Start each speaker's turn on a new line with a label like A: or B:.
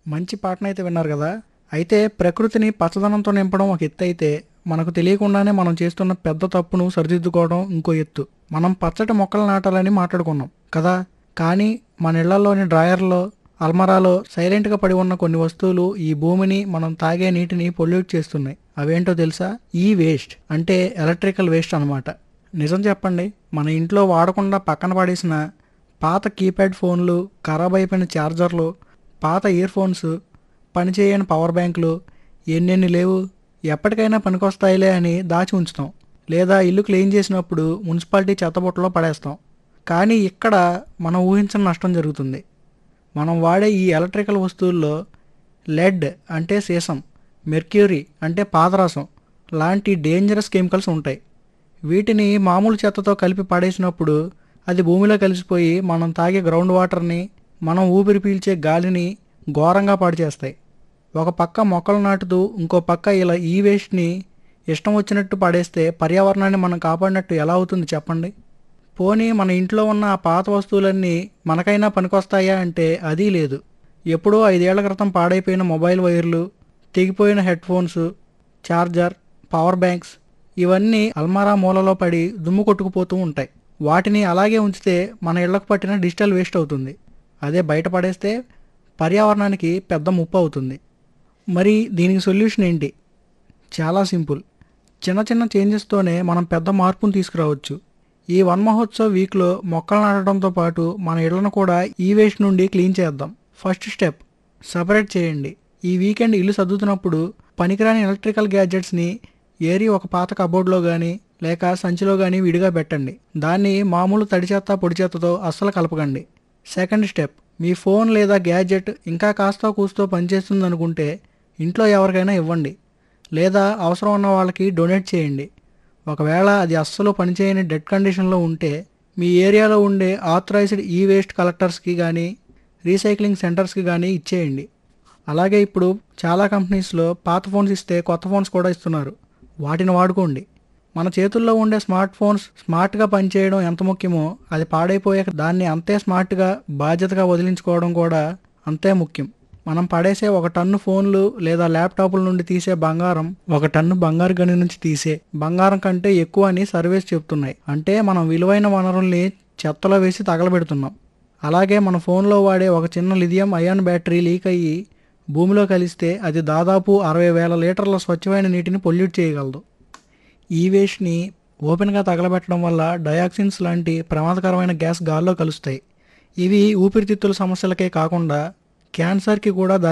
A: మంచి పాటనైతే విన్నారు కదా అయితే ప్రకృతిని పచ్చదనంతో నింపడం ఒక ఎత్తు అయితే మనకు తెలియకుండానే మనం చేస్తున్న పెద్ద తప్పును సరిదిద్దుకోవడం ఇంకో ఎత్తు మనం పచ్చటి మొక్కలు నాటాలని మాట్లాడుకున్నాం కదా కానీ మన ఇళ్లలోని డ్రాయర్లో అల్మరాలో సైలెంట్గా పడి ఉన్న కొన్ని వస్తువులు ఈ భూమిని మనం తాగే నీటిని పొల్యూట్ చేస్తున్నాయి అవేంటో తెలుసా ఈ వేస్ట్ అంటే ఎలక్ట్రికల్ వేస్ట్ అన్నమాట నిజం చెప్పండి మన ఇంట్లో వాడకుండా పక్కన పడేసిన పాత కీప్యాడ్ ఫోన్లు ఖరాబ్ అయిపోయిన ఛార్జర్లు పాత ఇయర్ ఫోన్స్ పనిచేయని పవర్ బ్యాంకులు ఎన్నెన్ని లేవు ఎప్పటికైనా పనికొస్తాయిలే అని దాచి ఉంచుతాం లేదా ఇల్లు క్లీన్ చేసినప్పుడు మున్సిపాలిటీ చెత్తబుట్టలో పడేస్తాం కానీ ఇక్కడ మనం ఊహించని నష్టం జరుగుతుంది మనం వాడే ఈ ఎలక్ట్రికల్ వస్తువుల్లో లెడ్ అంటే సీసం మెర్క్యూరీ అంటే పాదరసం లాంటి డేంజరస్ కెమికల్స్ ఉంటాయి వీటిని మామూలు చెత్తతో కలిపి పడేసినప్పుడు అది భూమిలో కలిసిపోయి మనం తాగే గ్రౌండ్ వాటర్ని మనం ఊపిరి పీల్చే గాలిని ఘోరంగా పాడు చేస్తాయి ఒక పక్క మొక్కలు నాటుతూ ఇంకో పక్క ఇలా ఈ వేస్ట్ని ఇష్టం వచ్చినట్టు పడేస్తే పర్యావరణాన్ని మనం కాపాడినట్టు ఎలా అవుతుంది చెప్పండి పోనీ మన ఇంట్లో ఉన్న ఆ పాత వస్తువులన్నీ మనకైనా పనికొస్తాయా అంటే అది లేదు ఎప్పుడో ఐదేళ్ల క్రితం పాడైపోయిన మొబైల్ వైర్లు తెగిపోయిన head phones charger power banks ఇవన్నీ అల్మారా మూలలో పడి దుమ్ము కొట్టుకుపోతూ ఉంటాయి వాటిని అలాగే ఉంచితే మన ఇళ్లకు పట్టిన డిజిటల్ వేస్ట్ అవుతుంది అదే బయట పడేస్తే పర్యావరణానికి పెద్ద ముప్పు అవుతుంది మరి దీనికి సొల్యూషన్ ఏంటి చాలా సింపుల్ చిన్న చిన్న చేంజెస్తోనే మనం పెద్ద మార్పును తీసుకురావచ్చు ఈ వన్ మహోత్సవ్ వీక్లో మొక్కలు నాటడంతో పాటు మన ఇళ్లను కూడా ఈ వేస్ట్ నుండి క్లీన్ చేద్దాం ఫస్ట్ స్టెప్ సపరేట్ చేయండి ఈ వీకెండ్ ఇల్లు సర్దుతున్నప్పుడు పనికిరాని ఎలక్ట్రికల్ గ్యాడ్జెట్స్ని ఏరి ఒక పాత కబోర్డ్లో కానీ లేక సంచిలో కానీ విడిగా పెట్టండి దాన్ని మామూలు తడి చెత్త పొడి చెత్తతో అస్సలు కలపకండి సెకండ్ స్టెప్ మీ ఫోన్ లేదా గ్యాడ్జెట్ ఇంకా కాస్త కూస్తో పనిచేస్తుంది అనుకుంటే ఇంట్లో ఎవరికైనా ఇవ్వండి లేదా అవసరం ఉన్న వాళ్ళకి డొనేట్ చేయండి ఒకవేళ అది అస్సలు పనిచేయని డెడ్ కండిషన్లో ఉంటే మీ ఏరియాలో ఉండే ఆథరైజ్డ్ ఈ వేస్ట్ కలెక్టర్స్కి కానీ రీసైక్లింగ్ సెంటర్స్కి కానీ ఇచ్చేయండి అలాగే ఇప్పుడు చాలా కంపెనీస్లో పాత ఫోన్స్ ఇస్తే కొత్త ఫోన్స్ కూడా ఇస్తున్నారు వాటిని వాడుకోండి మన చేతుల్లో ఉండే స్మార్ట్ ఫోన్స్ స్మార్ట్గా పనిచేయడం ఎంత ముఖ్యమో అది పాడైపోయాక దాన్ని అంతే స్మార్ట్గా బాధ్యతగా వదిలించుకోవడం కూడా అంతే ముఖ్యం మనం పడేసే ఒక టన్ను ఫోన్లు లేదా ల్యాప్టాప్ల నుండి తీసే బంగారం ఒక టన్ను బంగారు గని నుంచి తీసే బంగారం కంటే ఎక్కువ అని సర్వేస్ చెప్తున్నాయి అంటే మనం విలువైన వనరుల్ని చెత్తలో వేసి తగలబెడుతున్నాం అలాగే మన ఫోన్లో వాడే ఒక చిన్న లిథియం అయాన్ బ్యాటరీ లీక్ అయ్యి భూమిలో కలిస్తే అది దాదాపు అరవై వేల లీటర్ల స్వచ్ఛమైన నీటిని పొల్యూట్ చేయగలదు ఈ వేస్ట్ని ఓపెన్గా తగలబెట్టడం వల్ల డయాక్సిన్స్ లాంటి ప్రమాదకరమైన గ్యాస్ గాల్లో కలుస్తాయి ఇవి ఊపిరితిత్తుల సమస్యలకే కాకుండా క్యాన్సర్కి కూడా దారి